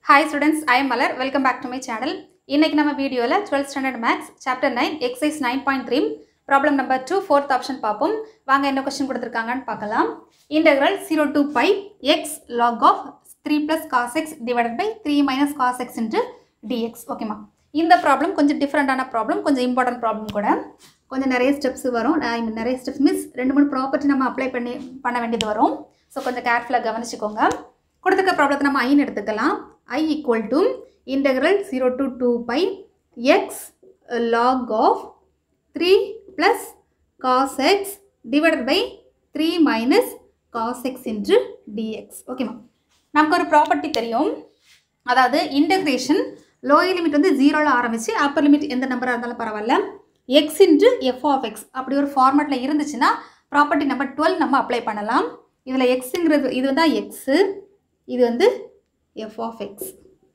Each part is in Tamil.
hi students I am Malar welcome back to my channel இன்னைக்கு நம்ம வீடியோவில் twelfth standard maths chapter nine exercise nine point three problem number two fourth option பார்ப்போம் வாங்க என்ன கொஸ்டின் கொடுத்துருக்காங்கன்னு பார்க்கலாம் integral zero to pi x log of three plus cos x divided by three minus cos x into dx ஓகேம்மா இந்த ப்ராப்ளம் கொஞ்சம் டிஃப்ரெண்ட்டான ப்ராப்ளம் கொஞ்சம் இம்பார்ட்டன்ட் ப்ராப்ளம் கூட கொஞ்சம் நிறைய ஸ்டெப்ஸ் வரும் ஐ மீன் நிறைய ஸ்டெப்ஸ் மீன்ஸ் ரெண்டு மூணு ப்ராப்பர்ட்டி நம்ம அப்ளை பண்ணி பண்ண வேண்டியது வரும் ஸோ கொஞ்சம் கேர்ஃபுல்லாக கவனிச்சுக்கோங்க கொடுத்துருக்க ப்ராப்ளத்தை நம்ம ஐன்னு எடுத்துக்கலாம் I equal to integral zero to two pi x log of three plus cos x divided by three minus cos x into dx ஓகேம்மா நமக்கு ஒரு ப்ராப்பர்ட்டி தெரியும் அதாவது இன்டகிரேஷன் லோயர் லிமிட் வந்து ஜீரோவில் ஆரம்பித்து அப்பர் லிமிட் எந்த நம்பராக இருந்தாலும் பரவாயில்ல x into f of x அப்படி ஒரு ஃபார்மேட்டில் இருந்துச்சுன்னா ப்ராப்பர்ட்டி நம்பர் டுவெல் நம்ம அப்ளை பண்ணலாம் இதில் எக்ஸுங்கிறது இது தான் எக்ஸு இது வந்து எஃப் ஆஃப் எக்ஸ்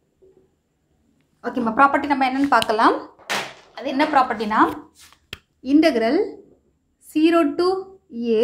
ஓகேம்மா ப்ராப்பர்ட்டி நம்ம என்னென்னு பார்க்கலாம் அது என்ன ப்ராப்பர்ட்டினா integral zero to a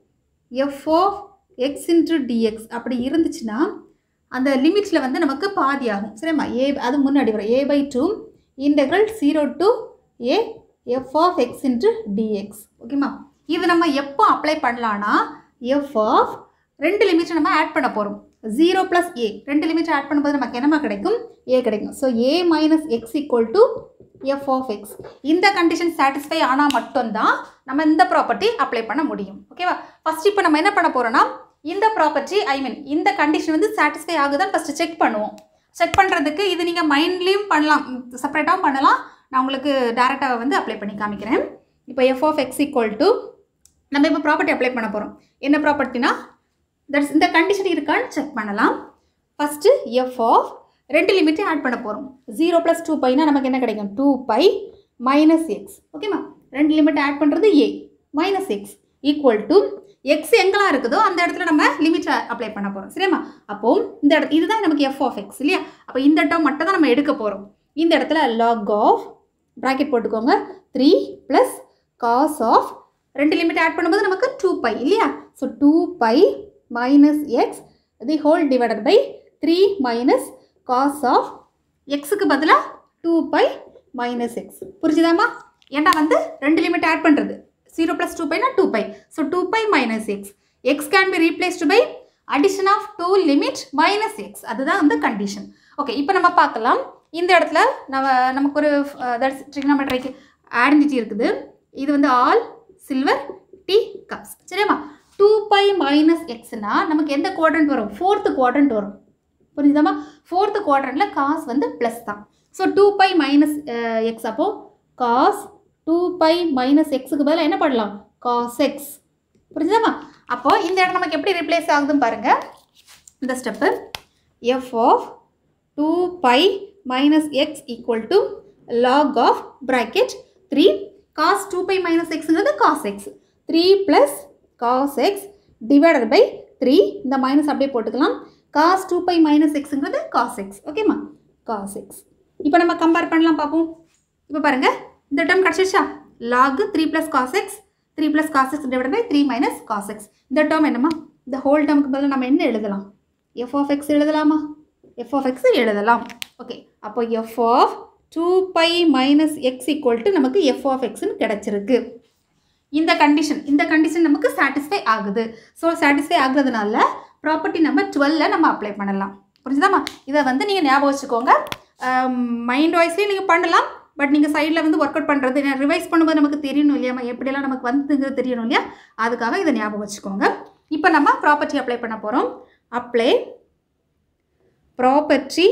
f of x into dx அப்படி இருந்துச்சுன்னா அந்த லிமிட்ஸில் வந்து நமக்கு பாதி ஆகும் சரிம்மா ஏ அது முன்னாடி வரும் a by two integral zero to a f of x into dx ஓகேம்மா இது நம்ம எப்போ அப்ளை பண்ணலான்னா எஃப் ஆஃப் ரெண்டு லிமிட்டை நம்ம ஆட் பண்ண போகிறோம் ஜீரோ ப்ளஸ் ஏ ரெண்டு லிமிட் ஆட் பண்ணும்போது நமக்கு என்னமா கிடைக்கும் ஏ கிடைக்கும் so a minus x equal to f of x இந்த கண்டிஷன் சாட்டிஸ்ஃபை ஆனால் மட்டும்தான் நம்ம இந்த ப்ராப்பர்ட்டி அப்ளை பண்ண முடியும் ஓகேவா ஃபஸ்ட் இப்போ நம்ம என்ன பண்ண போகிறோன்னா இந்த ப்ராப்பர்ட்டி ஐ மீன் இந்த கண்டிஷன் வந்து சாட்டிஸ்ஃபை ஆகுதான்னு ஃபஸ்ட்டு செக் பண்ணுவோம் செக் பண்ணுறதுக்கு இது நீங்கள் மைண்ட்லேயும் பண்ணலாம் செப்பரேட்டாகவும் பண்ணலாம் நான் உங்களுக்கு டேரெக்டாக வந்து அப்ளை பண்ணி காமிக்கிறேன் இப்போ f of x equal to நம்ம இப்போ ப்ராப்பர்ட்டி அப்ளை பண்ண போகிறோம் என்ன ப்ராப்பர்ட்டினா தட்ஸ் இந்த கண்டிஷன் இருக்கான்னு செக் பண்ணலாம் ஃபஸ்ட்டு எஃப் ஆஃப் ரெண்டு லிமிட்டையும் ஆட் பண்ண போகிறோம் ஜீரோ ப்ளஸ் டூ பைனா நமக்கு என்ன கிடைக்கும் டூ பை மைனஸ் எக்ஸ் ஓகேம்மா ரெண்டு லிமிட் ஆட் பண்ணுறது a minus x equal to x எங்கெல்லாம் இருக்குதோ அந்த இடத்துல நம்ம லிமிட் அப்ளை பண்ண போகிறோம் சரியாம்மா அப்போது இந்த இடத்து இதுதான் நமக்கு எஃப் ஆஃப் எக்ஸ் இல்லையா அப்போ இந்த டேர்ம் மட்டும் தான் நம்ம எடுக்க போகிறோம் இந்த இடத்துல லாக் ஆஃப் ப்ராக்கெட் போட்டுக்கோங்க த்ரீ ப்ளஸ் காஸ் ஆஃப் ரெண்டு லிமிட் ஆட் பண்ணும்போது நமக்கு டூ பை இல்லையா so two pi minus x the whole divided by three minus cos of எக்ஸுக்கு பதிலாக டூ பை மைனஸ் எக்ஸ் புரிஞ்சுதாம்மா ஏன்னா வந்து ரெண்டு லிமிட் ஆட் பண்ணுறது ஜீரோ ப்ளஸ் டூ பைனா two pi so two pi minus x x can be replaced by addition of two limit minus x அதுதான் வந்து கண்டிஷன் ஓகே இப்போ நம்ம பார்க்கலாம் இந்த இடத்துல நம்ம நமக்கு ஒரு தட்ஸ் ட்ரிக்னாமெட்ரிக் ஐடென்டிட்டி இருக்குது இது வந்து ஆல் சில்வர் டி கப்ஸ் சரியாம்மா டூ பை மைனஸ் எக்ஸ்னா நமக்கு எந்த குவாட்ரண்ட் வரும் ஃபோர்த்து குவாட்ரண்ட் வரும் புரிஞ்சுதாம்மா ஃபோர்த்து குவாட்ரண்ட்டில் காஸ் வந்து ப்ளஸ் தான் so two pi minus x அப்போது காஸ் டூ பை மைனஸ் எக்ஸுக்கு பதிலாக என்ன பண்ணலாம் காஸ் எக்ஸ் புரிஞ்சுதாம்மா அப்போது இந்த இடம் நமக்கு எப்படி ரிப்ளேஸ் ஆகுதுன்னு பாருங்கள் இந்த step f of two pi minus x equal to log of bracket three cos two pi minus எக்ஸுங்கிறது cos x three plus cos x divided by three இந்த மைனஸ் அப்படியே போட்டுக்கலாம் காஸ் டூ பை மைனஸ் எக்ஸுங்கிறது காஸ் எக்ஸ் ஓகேம்மா காஸ் எக்ஸ் இப்போ நம்ம கம்பேர் பண்ணலாம் பார்ப்போம் இப்போ பாருங்கள் இந்த டேர்ம் கிடச்சிருச்சா log three plus cos x three plus cos x divide by three minus cos X இந்த டேர்ம் என்னம்மா இந்த ஹோல் டேர்முக்கு பதில் நம்ம என்ன எழுதலாம் எஃப் ஆஃப் எக்ஸ் எழுதலாமா எஃப் ஆஃப் எக்ஸ் எழுதலாம் ஓகே அப்போ f of two pi minus x equal to நமக்கு எஃப் ஆஃப் எக்ஸ்னு கிடச்சிருக்கு இந்த கண்டிஷன் இந்த கண்டிஷன் நமக்கு சாட்டிஸ்ஃபை ஆகுது ஸோ சாட்டிஸ்ஃபை ஆகுறதுனால ப்ராப்பர்ட்டி நம்பர் டுவெல்ல நம்ம அப்ளை பண்ணலாம் புரிஞ்சுதாம்மா இதை வந்து நீங்கள் ஞாபகம் வச்சுக்கோங்க மைண்ட் வாய்ஸ்லேயும் நீங்கள் பண்ணலாம் பட் நீங்கள் சைடில் வந்து ஒர்க் அவுட் பண்ணுறது ரிவைஸ் பண்ணும்போது நமக்கு தெரியணும் இல்லையா எப்படியெல்லாம் நமக்கு வந்துங்கிறது தெரியணும் இல்லையா அதுக்காக இதை ஞாபகம் வச்சுக்கோங்க இப்போ நம்ம ப்ராப்பர்ட்டி அப்ளை பண்ண போகிறோம் அப்ளை ப்ராப்பர்ட்டி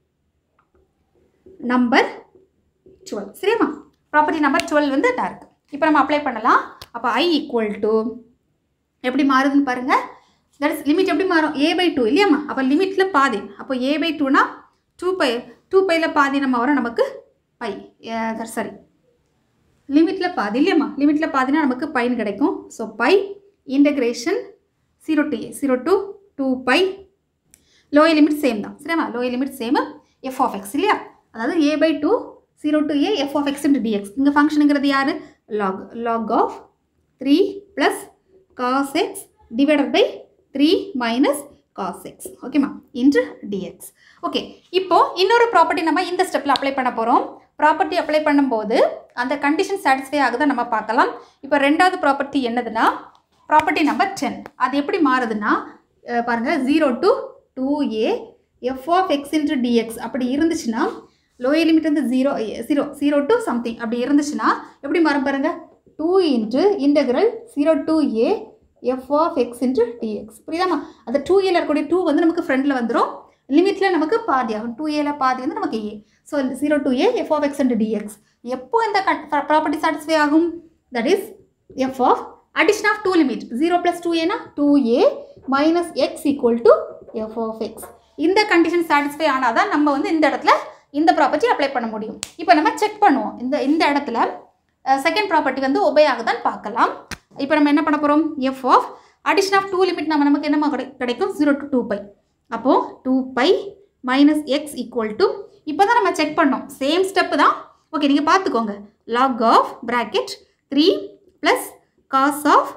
நம்பர் டுவெல் சரியாம்மா ப்ராப்பர்ட்டி நம்பர் டுவெல் வந்து இதாக இருக்குது இப்போ நம்ம அப்ளை பண்ணலாம் அப்போ ஐ ஈக்குவல் டு எப்படி மாறுதுன்னு பாருங்கள் தட்ஸ் லிமிட் எப்படி மாறும் ஏ பை டூ இல்லையாம்மா அப்போ லிமிட்டில் பாதி அப்போ ஏ பை டூனா டூ பை டூ பையில் பாதி நம்ம வரும் நமக்கு பை சாரி லிமிட்டில் பாதி இல்லையாம்மா லிமிட்டில் பாதினா நமக்கு பைன் கிடைக்கும் so pi integration zero to a zero to two pi lower limit same தான் சரியாம்மா lower limit same f of x இல்லையா அதாவது a by two zero to a f of x into dx இங்கே ஃபங்க்ஷனுங்கிறது யார் log log of three plus cos x divided by three minus cos x ஓகேம்மா இன்ட்டு டிஎக்ஸ் ஓகே இப்போ இன்னொரு ப்ராப்பர்ட்டி நம்ம இந்த ஸ்டெப்பில் அப்ளை பண்ண போகிறோம் ப்ராப்பர்ட்டி அப்ளை பண்ணும்போது அந்த கண்டிஷன் சாட்டிஸ்ஃபை ஆகுதா நம்ம பார்க்கலாம் இப்போ ரெண்டாவது ப்ராப்பர்ட்டி என்னதுன்னா ப்ராப்பர்ட்டி நம்பர் டென் அது எப்படி மாறுதுன்னா அஹ் பாருங்க zero to two a f of x into dx அப்படி இருந்துச்சுன்னா லோயர் லிமிட் வந்து zero zero zero to something அப்படி இருந்துச்சுன்னா எப்படி மாறும் பாருங்க two into integral zero to a f of x into dx புரியுதாம்மா அந்த டூ ஏல இருக்கக்கூடிய டூ வந்து நமக்கு ஃப்ரண்டில் வந்துடும் லிமிட்டில் நமக்கு பாதி ஆகும் டூ ஏல பாதி வந்து நமக்கு a so zero to a f of x into dx எப்போ இந்த ப்ராப்பர்ட்டி சாட்டிஸ்ஃபை ஆகும் that is f of addition of two limit 0 plus 2a na 2a minus x equal to f of x இந்த கண்டிஷன் சாட்டிஸ்ஃபை ஆனால் தான் நம்ம வந்து இந்த இடத்துல இந்த ப்ராப்பர்ட்டி அப்ளை பண்ண முடியும் இப்போ நம்ம செக் பண்ணுவோம் இந்த இந்த இடத்துல செகண்ட் ப்ராப்பர்ட்டி வந்து ஒபே ஆகுதான்னு பார்க்கலாம் இப்போ நம்ம என்ன பண்ண போகிறோம் f of addition of two limit நம்ம நமக்கு என்னமா கிடை கிடைக்கும் ஜீரோ டு டூ பை அப்போது two pi minus x equal to இப்போ தான் நம்ம செக் பண்ணோம் சேம் ஸ்டெப்பு தான் ஓகே நீங்கள் பார்த்துக்கோங்க log of bracket three plus cos of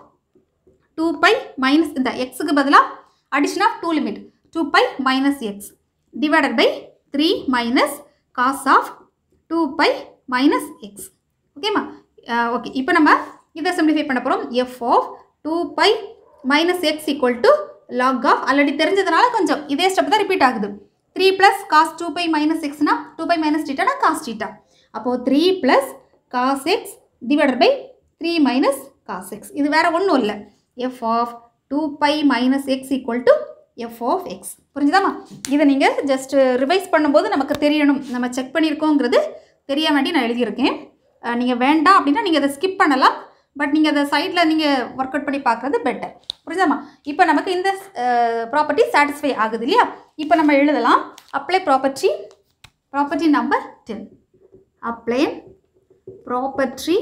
two pi minus இந்த எக்ஸுக்கு பதிலாக addition of two limit two pi minus x divided by three minus cos of two pi minus x ஓகேம்மா ஓகே இப்போ நம்ம இதை சிம்பிளிஃபை பண்ண போகிறோம் f of two pi minus x equal to log of already தெரிஞ்சதுனால கொஞ்சம் இதே ஸ்டெப் தான் ரிப்பீட் ஆகுது three plus cos two pi minus எக்ஸ்னா டூ பை மைனஸ் டீட்டானா காஸ் டீட்டா அப்போது three plus cos x divided by three minus cos x இது வேறு ஒன்றும் இல்லை f of two pi minus x equal to f of x புரிஞ்சுதாம்மா இதை நீங்கள் ஜஸ்ட் ரிவைஸ் பண்ணும்போது நமக்கு தெரியணும் நம்ம செக் பண்ணியிருக்கோங்கிறது தெரிய வேண்டி நான் எழுதியிருக்கேன் நீங்கள் வேண்டாம் அப்படின்னா நீங்கள் அதை ஸ்கிப் பண்ணலாம் பட் நீங்கள் அதை சைடில் நீங்கள் ஒர்க் அவுட் பண்ணி பார்க்குறது பெட்டர் புரிஞ்சுதாம்மா இப்போ நமக்கு இந்த ப்ராப்பர்ட்டி சாட்டிஸ்ஃபை ஆகுது இல்லையா இப்போ நம்ம எழுதலாம் apply property property number ten apply property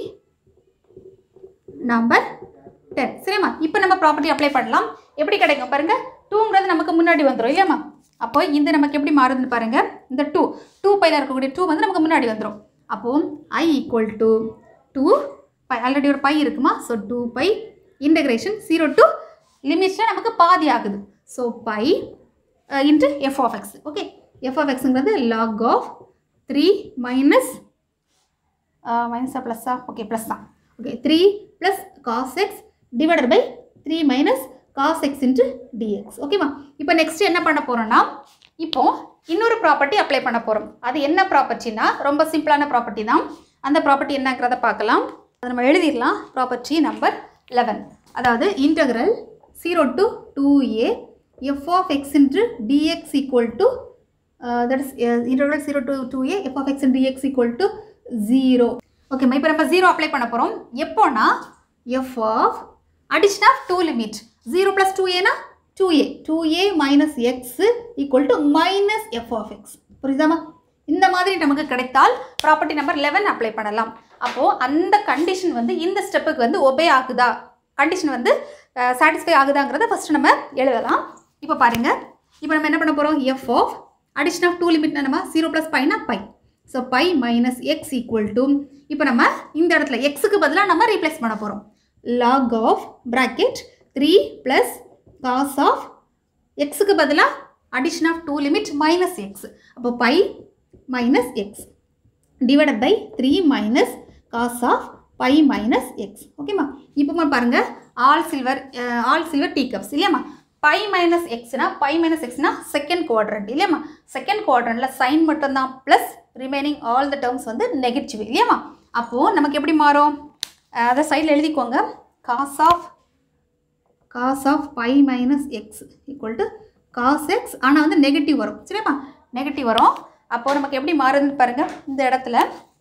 number ten சரிம்மா இப்போ நம்ம ப்ராப்பர்ட்டி அப்ளை பண்ணலாம் எப்படி கிடைக்கும் பாருங்க டூங்கிறது நமக்கு முன்னாடி வந்துடும் இல்லையாம்மா அப்போ இந்த நமக்கு எப்படி மாறுதுன்னு பாருங்க இந்த டூ டூ பையில் இருக்கக்கூடிய டூ வந்து நமக்கு முன்னாடி வந்துடும் அப்போது I equal to two pi already ஒரு பை இருக்குமா so two pi integration zero to லிமிட்ஸில் நமக்கு பாதி ஆகுது so pi into f of x okay f of எக்ஸுங்கிறது லாக் ஆஃப் த்ரீ மைனஸ் மைனஸா ப்ளஸ்ஸா ஓகே ப்ளஸ் தான் okay three plus cos x divided by three minus cos x into dx ஓகேவா இப்போ நெக்ஸ்ட் என்ன பண்ண போகிறோன்னா இப்போ இன்னொரு ப்ராப்பர்ட்டி அப்ளை பண்ண போகிறோம் அது என்ன ப்ராப்பர்ட்டினா ரொம்ப சிம்பிளான ப்ராப்பர்ட்டி தான் அந்த ப்ராப்பர்ட்டி என்னங்கிறத பார்க்கலாம் அதை நம்ம எழுதிடலாம் ப்ராப்பர்ட்டி நம்பர் லெவன் அதாவது integral zero to two a f of x into dx equal to that is integral zero to two a f of x in dx equal to zero ஓகேம்மா இப்போ நம்ம ஜீரோ அப்ளை பண்ண போகிறோம் எப்போனா f of addition of two limit zero plus two ஏனா two a two a minus x equal to minus f of x புரியுதாமா இந்த மாதிரி நமக்கு கிடைத்தால் ப்ராப்பர்ட்டி நம்பர் லெவன் அப்ளை பண்ணலாம் அப்போது அந்த கண்டிஷன் வந்து இந்த ஸ்டெப்புக்கு வந்து ஒபே ஆகுதா கண்டிஷன் வந்து சாட்டிஸ்ஃபை ஆகுதாங்கிறத ஃபஸ்ட்டு நம்ம எழுதலாம் இப்போ பாருங்கள் இப்போ நம்ம என்ன பண்ண போகிறோம் f of addition of two limit நம்ம ஜீரோ ப்ளஸ் பைனா pi so pi minus x equal to இப்போ நம்ம இந்த இடத்துல எக்ஸுக்கு பதிலாக நம்ம ரீப்ளேஸ் பண்ண போகிறோம் log of bracket three plus cos of எக்ஸுக்கு பதிலாக addition of two limit minus x அப்போ pi minus x divided by three minus cos of pi minus x ஓகேம்மா இப்போ பாருங்கள் all silver all silver tea cups இல்லையாம்மா பை மைனஸ் எக்ஸ்னா பை மைனஸ் எக்ஸ்னா செகண்ட் குவாட்ரண்ட் இல்லையாம்மா செகண்ட் குவாட்ரண்ட்டில் சைன் மட்டும்தான் plus remaining all the terms வந்து நெகட்டிவ் இல்லையாம்மா அப்போது நமக்கு எப்படி மாறும் அஹ் அதை சைடில் எழுதிக்கோங்க cos of cos of pi minus x equal to cos x ஆனால் வந்து நெகட்டிவ் வரும் சரியாம்மா நெகட்டிவ் வரும் அப்போது நமக்கு எப்படி மாறுதுன்னு பாருங்கள் இந்த இடத்துல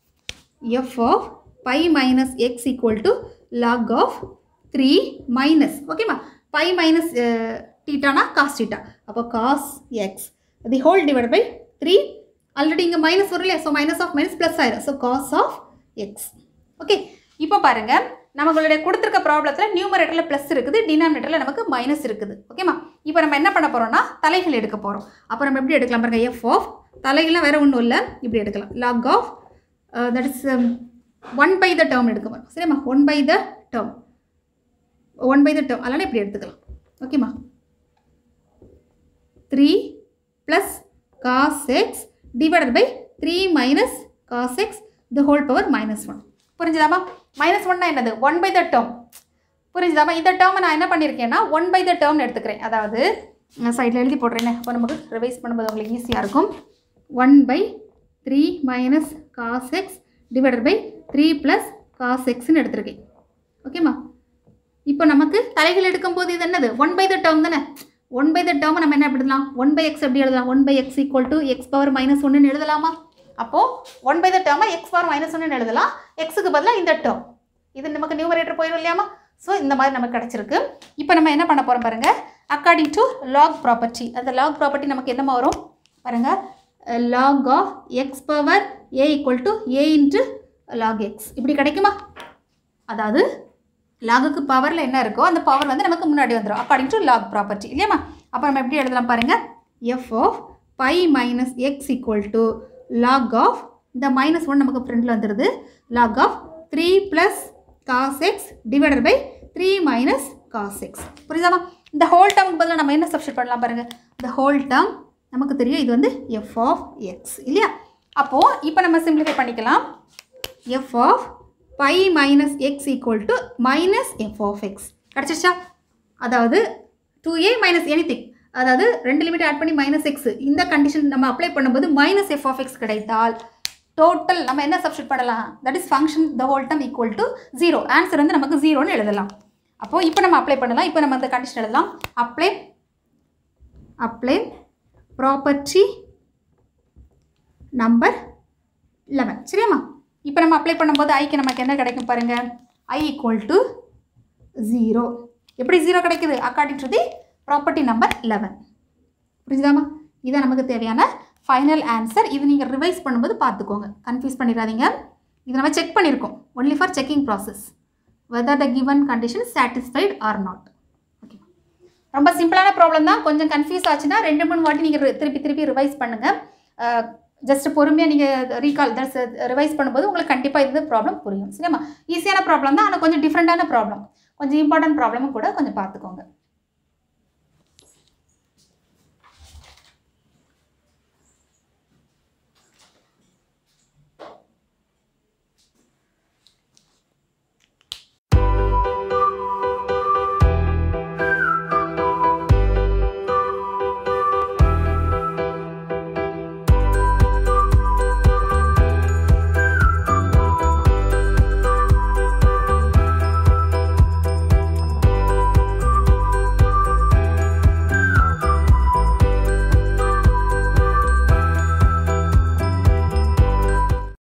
f of pi minus x equal to log of three minus ஓகேம்மா பை மைனஸ் டீட்டானா காஸ் டீட்டா அப்போ cos x the whole divide by three already இங்கே மைனஸ் வரும் இல்லையா so minus of minus plus ஆயிரும் so cos of x okay இப்போ பாருங்க நம்மளுடைய கொடுத்துருக்க ப்ராப்ளத்தில் நியூமரேட்டரில் ப்ளஸ் இருக்குது டினாமினேட்டரில் நமக்கு மைனஸ் இருக்குது ஓகேம்மா இப்போ நம்ம என்ன பண்ண போகிறோம்னா தலைகள் எடுக்க போகிறோம் அப்போ நம்ம எப்படி எடுக்கலாம் பாருங்க எஃப் ஆஃப் தலைகள்லாம் வேறு ஒன்றும் இல்லை இப்படி எடுக்கலாம் log of that is one by the term எடுக்க போகிறோம் சரிம்மா one by the term one by the term அதனால் இப்படி எடுத்துக்கலாம் ஓகேம்மா three plus cos x divided by three minus cos x the whole power minus one புரிஞ்சுதாமா மைனஸ் ஒன்னா என்னது ஒன் பை த டேர்ம் புரிஞ்சுதாமா இந்த டேர்மை நான் என்ன பண்ணியிருக்கேன்னா ஒன் பை த டேர்ம்னு எடுத்துக்கிறேன் அதாவது சைடில் எழுதி போடுறேன் அப்போ நமக்கு ரிவைஸ் பண்ணும்போது உங்களுக்கு ஈஸியாக இருக்கும் one by three minus cos x divided by three plus cos எக்ஸ்னு எடுத்திருக்கேன் ஓகேம்மா இப்போ நமக்கு தலைகள் எடுக்கும்போது இது என்னது ஒன் பை த டேர்ம் தானே ஒன் பை த டேர்மை நம்ம என்ன எழுதலாம் ஒன் பை எக்ஸ் எப்படி எழுதலாம் one by x equal to x power minus ஒன்னு எழுதலாமா அப்போது ஒன் பை த டேர்மை எக்ஸ் பவர் மைனஸ் ஒன்னு எழுதலாம் எக்ஸுக்கு பதிலாக இந்த டேர்ம் இது நமக்கு நியூமரேட்டர் போயிடும் இல்லையாமா ஸோ இந்த மாதிரி நமக்கு கிடச்சிருக்கு இப்போ நம்ம என்ன பண்ண போகிறோம் பாருங்கள் அக்கார்டிங் டு லாக் ப்ராப்பர்ட்டி அந்த லாக் ப்ராப்பர்ட்டி நமக்கு என்னமா வரும் பாருங்கள் log of x power a equal to a into log x இப்படி கிடைக்குமா அதாவது லாகுக்கு பவரில் என்ன இருக்கோ அந்த பவர் வந்து நமக்கு முன்னாடி வந்துடும் அக்கார்டிங் டு லாக் ப்ராப்பர்ட்டி இல்லையாம்மா அப்போ நம்ம எப்படி எழுதலாம் பாருங்கள் f of pi minus x equal to log of இந்த மைனஸ் ஒன் நமக்கு ஃப்ரெண்டில் வந்துடுது log of three plus cos x divided by three minus cos x புரியுதாமா இந்த ஹோல் டேர்முக்கு பதிலாக நம்ம என்ன சப்ஸ்டிட் பண்ணலாம் பாருங்கள் இந்த ஹோல் டேர்ம் நமக்கு தெரியும் இது வந்து எஃப் ஆஃப் எக்ஸ் இல்லையா அப்போது இப்போ நம்ம சிம்பிளிஃபை பண்ணிக்கலாம் f of pi minus x equal to minus f of x கிடச்சிச்சா அதாவது two a minus anything அதாவது ரெண்டு லிமிட் ஆட் பண்ணி மைனஸ் எக்ஸ் இந்த கண்டிஷன் நம்ம அப்ளை பண்ணும்போது மைனஸ் எஃப் ஆஃப் எக்ஸ் கிடைத்தால் டோட்டல் நம்ம என்ன சப்ஸ்டிட் பண்ணலாம் that is function the whole term equal to zero answer வந்து நமக்கு ஜீரோன்னு எழுதலாம் அப்போது இப்போ நம்ம அப்ளை பண்ணலாம் இப்போ நம்ம அந்த கண்டிஷன் எழுதலாம் apply apply property number eleven சரியாம்மா இப்போ நம்ம அப்ளை பண்ணும்போது ஐக்கு நமக்கு என்ன கிடைக்கும் பாருங்கள் ஐ ஈக்குவல் டு ஜீரோ எப்படி ஜீரோ கிடைக்குது according to the property number eleven புரிஞ்சுதாம்மா இதான் நமக்கு தேவையான ஃபைனல் ஆன்சர் இது நீங்கள் ரிவைஸ் பண்ணும்போது பார்த்துக்கோங்க கன்ஃபியூஸ் பண்ணிடாதீங்க இது நம்ம செக் பண்ணியிருக்கோம் only for checking process whether the given condition satisfied or not okay ரொம்ப சிம்பிளான ப்ராப்ளம் தான் கொஞ்சம் கன்ஃபியூஸ் ஆச்சுன்னா ரெண்டு மூணு வாட்டி நீங்கள் திருப்பி திருப்பி ரிவைஸ் பண்ணுங்கள் ஜஸ்ட் பொறுமையாக நீங்கள் ரீகால் தட்ஸ் ரிவைஸ் பண்ணும்போது உங்களுக்கு கண்டிப்பாக இந்த ப்ராப்ளம் புரியும் சரியாம்மா ஈஸியான ப்ராப்ளம் தான் ஆனால் கொஞ்சம் டிஃப்ரெண்ட்டான ப்ராப்ளம் கொஞ்சம் இம்பார்ட்டன்ட் ப்ராப்ளமும் கூட கொஞ்சம் பார்த்துக்கோங்க